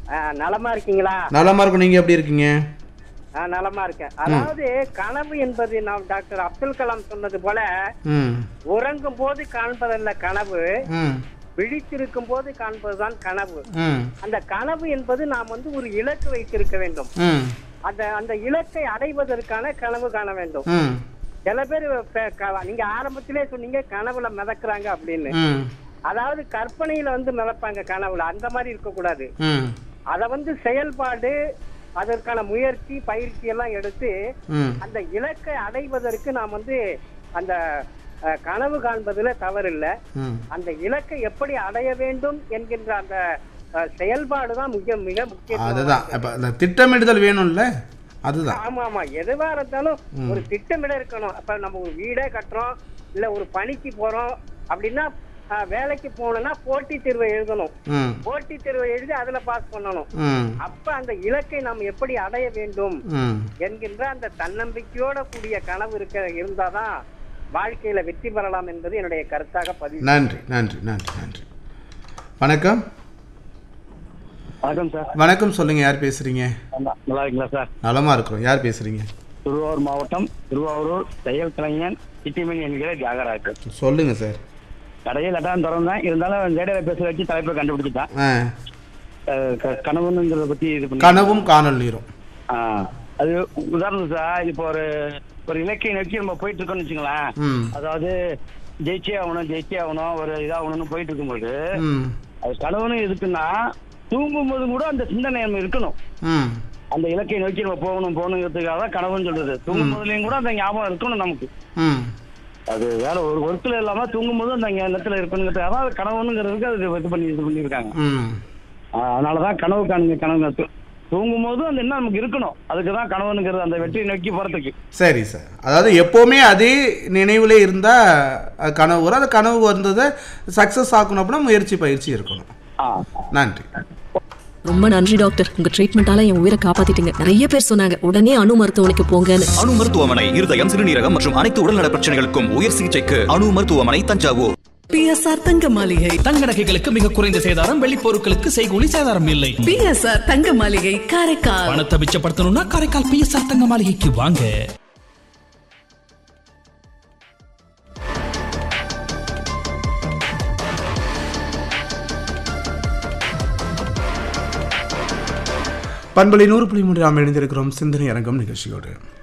ஆ, நலமா இருக்கீங்களா நலமா இருக்கும் நீங்க எப்படி இருக்கீங்க ஆ, நலமா இருக்கேன் அதாவது கனவு என்பது நாம் டாக்டர் அப்துல் கலாம் சொன்னது போல ம் உறங்கும் போது காண்பதல்ல கனவு ம் விழித்திருக்கும் போது காண்பதுதான் கனவு ம் அந்த கனவு என்பது நாம் வந்து ஒரு இலக்கு வைத்திருக்க வேண்டும் ம் அந்த அந்த இலக்கை அடைவதற்கான கனவு காண வேண்டும் ம் சில பேர் ப- க- நீங்க ஆரம்பத்திலே சொன்னீங்க கனவுல மிதக்குறாங்க அப்படின்னு ம் அதாவது கற்பனையில வந்து மிதப்பாங்க கனவுல அந்த மாதிரி இருக்கக்கூடாது ம் அத வந்து செயல்பாடு அதற்கான முயற்சி பயிற்சி எல்லாம் எடுத்து ம் அந்த இலக்கை அடைவதற்கு நாம் வந்து அந்த அஹ், கனவு காண்பதுல தவறில்லை ம் அந்த இலக்கை எப்படி அடைய வேண்டும் என்கின்ற அந்த அஹ், செயல்பாடுதான் மிக மிக முக்கியம் அதுதான் இப்போ இந்த திட்டமிடுதல் வேணும்ல அதுதான் ஆமா ஆமா எதுவா இருந்தாலும் ஒரு திட்டமிட இருக்கணும் அப்ப நம்ம ஒரு வீடே கட்டுறோம் இல்ல ஒரு பணிக்கு போறோம் அப்படின்னா அஹ், வேலைக்கு போகணும்னா போட்டித் தேர்வை எழுதணும் ம் போட்டித் தேர்வை எழுதி அதுல பாஸ் பண்ணணும் ம் அப்ப அந்த இலக்கை நாம் எப்படி அடைய வேண்டும் ம் என்கின்ற அந்த தன்னம்பிக்கையோட கூடிய கனவு இருக்க இருந்தாதான் வாழ்க்கையில வெற்றி பெறலாம் என்பது என்னுடைய கருத்தாக பதிவு நன்றி நன்றி நன்றி நன்றி வணக்கம் வணக்கம் சார் வணக்கம் சொல்லுங்க யார் பேசுறீங்க நல்லா இருக்கீங்களா சார் நலமா இருக்கிறோம் யார் பேசுறீங்க திருவாரூர் மாவட்டம் திருவாரூர் தையல் கலைஞன் சிட்டிமணி என்கிற தியாகராஜ் சொல்லுங்க சார் கடையில் லட்டான் திறந்தேன் இருந்தாலும் ரேடியோல பேச வச்சு தலைப்பை கண்டுபிடிச்சிட்டேன் ஆ அஹ் க- கனவுங்கிறத பத்தி இது பண்ணி கனவும் காணல் நீரும் ஆ, அது உதாரணம் சார் இப்போ ஒரு ஒரு இலக்கிய நோக்கி நம்ம போயிட்டு இருக்கோம்னு வச்சுங்களேன் ம் அதாவது ஜெயிச்சே ஆகணும் ஜெயிச்சே ஆகணும் ஒரு இதாகணும்னு போயிட்டு இருக்கும்போது ம் அது கனவுன்னு எதுக்குன்னா தூங்கும் போது கூட அந்த சிந்தனை நம்ம இருக்கணும் ம் அந்த இலக்கை நோக்கி நம்ம போகணும் போகணுங்கிறதுக்காக தான் கனவுன்னு சொல்றது தூங்கும் போதுலயும் கூட அந்த ஞாபகம் இருக்கணும் நமக்கு ம் அது வேற ஒரு ஒர்க்கில் இல்லாம தூங்கும் போது அந்த எண்ணத்துல இருக்கணுங்கிறதுக்காக தான் அது கனவுங்கிறதுக்கு அது இது பண்ணி இது பண்ணியிருக்காங்க ம் ஆஹ் அதனாலதான் கனவு காணுங்க கனவு தூங்கும் போது அந்த எண்ணம் நமக்கு இருக்கணும் அதுக்கு தான் கனவுங்கிறது அந்த வெற்றியை நோக்கி போறதுக்கு சரி சார் அதாவது எப்போவுமே அதே நினைவுலே இருந்தால் கனவு வரும் அந்த கனவு வந்ததை சக்ஸஸ் ஆக்கணும் அப்படின்னா முயற்சி பயிற்சி இருக்கணும் ஆ நன்றி ரொம்ப நன்றி டாக்டர் உங்க ட்ரீட்மெண்டால என் உயிரை காப்பாத்திட்டீங்க நிறைய பேர் சொன்னாங்க உடனே அணு மருத்துவமனைக்கு போங்கன்னு அணு மருத்துவமனை இருதயம் சிறுநீரகம் மற்றும் அனைத்து உடல்நல பிரச்சனைகளுக்கும் உயர் சிகிச்சைக்கு அணு மருத்துவமனை தஞ்சாவூர் பிஎஸ்ஆர் தங்க மாளிகை தங்க நகைகளுக்கு மிக குறைந்த சேதாரம் வெள்ளி பொருட்களுக்கு செய்கூலி சேதாரம் இல்லை பிஎஸ்ஆர் தங்க மாளிகை காரைக்கால் பணத்தை மிச்சப்படுத்தணும்னா காரைக்கால் பிஎஸ்ஆர் தங்க மாளிகைக்கு வாங்க பண்பலை நூறு புள்ளி மூன்று நாம் இணைந்திருக்கிறோம் சிந்தனை அரங்கம் நிகழ்ச்சியோடு